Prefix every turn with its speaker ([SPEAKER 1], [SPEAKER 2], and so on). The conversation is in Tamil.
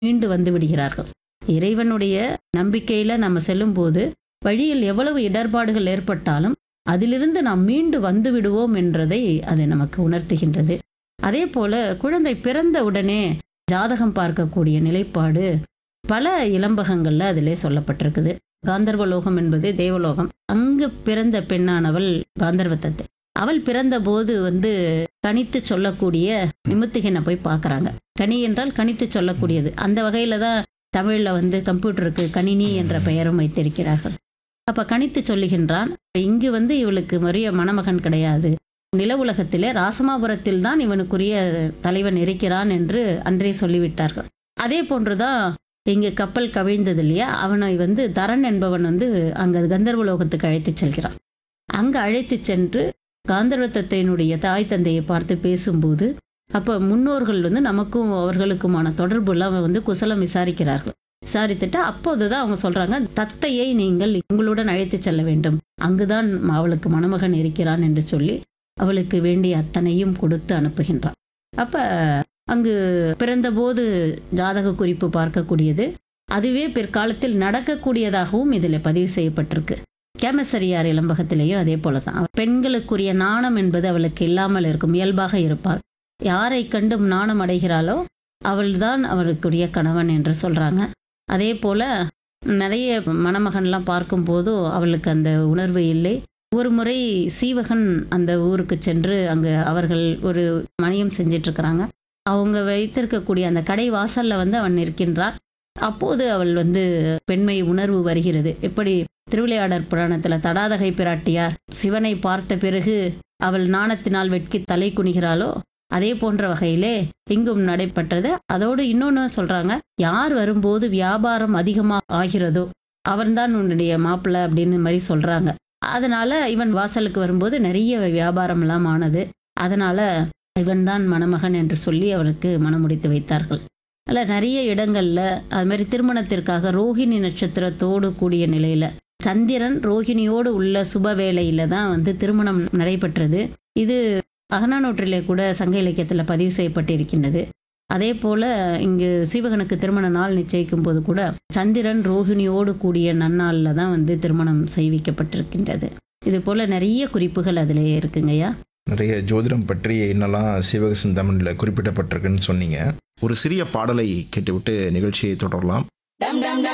[SPEAKER 1] மீண்டு வந்து விடுகிறார்கள் இறைவனுடைய நம்பிக்கையில நம்ம செல்லும்போது வழியில் எவ்வளவு இடர்பாடுகள் ஏற்பட்டாலும் அதிலிருந்து நாம் மீண்டு வந்து விடுவோம் என்றதை அது நமக்கு உணர்த்துகின்றது அதே போல குழந்தை பிறந்த உடனே ஜாதகம் பார்க்கக்கூடிய நிலைப்பாடு பல இளம்பகங்கள்ல அதிலே சொல்லப்பட்டிருக்குது காந்தர்வலோகம் என்பது தேவலோகம் அங்கு பிறந்த பெண்ணானவள் காந்தர்வத்தத்தை அவள் பிறந்தபோது வந்து கணித்து சொல்லக்கூடிய நிமித்திகனை போய் பார்க்கறாங்க கனி என்றால் கணித்து சொல்லக்கூடியது அந்த வகையில தான் தமிழ்ல வந்து கம்ப்யூட்டருக்கு கணினி என்ற பெயரும் வைத்திருக்கிறார்கள் அப்ப கணித்து சொல்லுகின்றான் இங்கு வந்து இவளுக்கு மரிய மணமகன் கிடையாது நில உலகத்திலே ராசமாபுரத்தில் தான் இவனுக்குரிய தலைவன் இருக்கிறான் என்று அன்றே சொல்லிவிட்டார்கள் அதே போன்றுதான் இங்கு கப்பல் கவிழ்ந்தது இல்லையா அவனை வந்து தரன் என்பவன் வந்து அங்க கந்தர்வலோகத்துக்கு அழைத்துச் செல்கிறான் அங்க அழைத்து சென்று காந்தர்வத்தத்தினுடைய தாய் தந்தையை பார்த்து பேசும்போது அப்போ முன்னோர்கள் வந்து நமக்கும் அவர்களுக்குமான தொடர்புலாம் வந்து குசலம் விசாரிக்கிறார்கள் விசாரித்துட்டு அப்போதுதான் அவங்க சொல்றாங்க தத்தையை நீங்கள் உங்களுடன் அழைத்து செல்ல வேண்டும் அங்குதான் அவளுக்கு மணமகன் இருக்கிறான் என்று சொல்லி அவளுக்கு வேண்டிய அத்தனையும் கொடுத்து அனுப்புகின்றான் அப்ப அங்கு பிறந்தபோது ஜாதக குறிப்பு பார்க்கக்கூடியது அதுவே பிற்காலத்தில் நடக்கக்கூடியதாகவும் இதில் பதிவு செய்யப்பட்டிருக்கு கேமசரியார் இளம்பகத்திலேயும் அதே போல தான் பெண்களுக்குரிய நாணம் என்பது அவளுக்கு இல்லாமல் இருக்கும் இயல்பாக இருப்பாள் யாரை கண்டு நாணம் அடைகிறாளோ அவள்தான் அவளுக்குரிய கணவன் என்று சொல்றாங்க அதே போல நிறைய மணமகன்லாம் பார்க்கும்போதும் அவளுக்கு அந்த உணர்வு இல்லை ஒரு முறை சீவகன் அந்த ஊருக்கு சென்று அங்கே அவர்கள் ஒரு மணியம் செஞ்சிட்டு இருக்கிறாங்க அவங்க வைத்திருக்கக்கூடிய அந்த கடை வாசல்ல வந்து அவன் நிற்கின்றார் அப்போது அவள் வந்து பெண்மை உணர்வு வருகிறது எப்படி திருவிளையாடற் புராணத்துல தடாதகை பிராட்டியார் சிவனை பார்த்த பிறகு அவள் நாணத்தினால் வெட்கி தலை குனிகிறாளோ அதே போன்ற வகையிலே இங்கும் நடைபெற்றது அதோடு இன்னொன்று சொல்றாங்க யார் வரும்போது வியாபாரம் அதிகமா ஆகிறதோ அவன்தான் உன்னுடைய மாப்பிள்ளை அப்படின்னு மாதிரி சொல்றாங்க அதனால இவன் வாசலுக்கு வரும்போது நிறைய வியாபாரம்லாம் ஆனது அதனால இவன்தான் மணமகன் என்று சொல்லி அவனுக்கு மணமுடித்து வைத்தார்கள் அதில் நிறைய இடங்கள்ல அது மாதிரி திருமணத்திற்காக ரோஹிணி நட்சத்திரத்தோடு கூடிய நிலையில சந்திரன் ரோஹிணியோடு உள்ள சுப வேளையில தான் வந்து திருமணம் நடைபெற்றது இது அகநானூற்றிலே கூட சங்க இலக்கியத்தில் பதிவு செய்யப்பட்டிருக்கின்றது அதே போல இங்கு சீவகனுக்கு திருமண நாள் நிச்சயிக்கும் போது கூட சந்திரன் ரோஹிணியோடு கூடிய நன்னாளில் தான் வந்து திருமணம் செய்விக்கப்பட்டிருக்கின்றது இது போல நிறைய குறிப்புகள் அதிலே இருக்குங்கய்யா
[SPEAKER 2] நிறைய ஜோதிடம் பற்றி என்னெல்லாம் சிவக சிந்தாமணியில் குறிப்பிடப்பட்டிருக்குன்னு சொன்னீங்க
[SPEAKER 3] ஒரு சிறிய பாடலை கேட்டுவிட்டு நிகழ்ச்சியை தொடரலாம்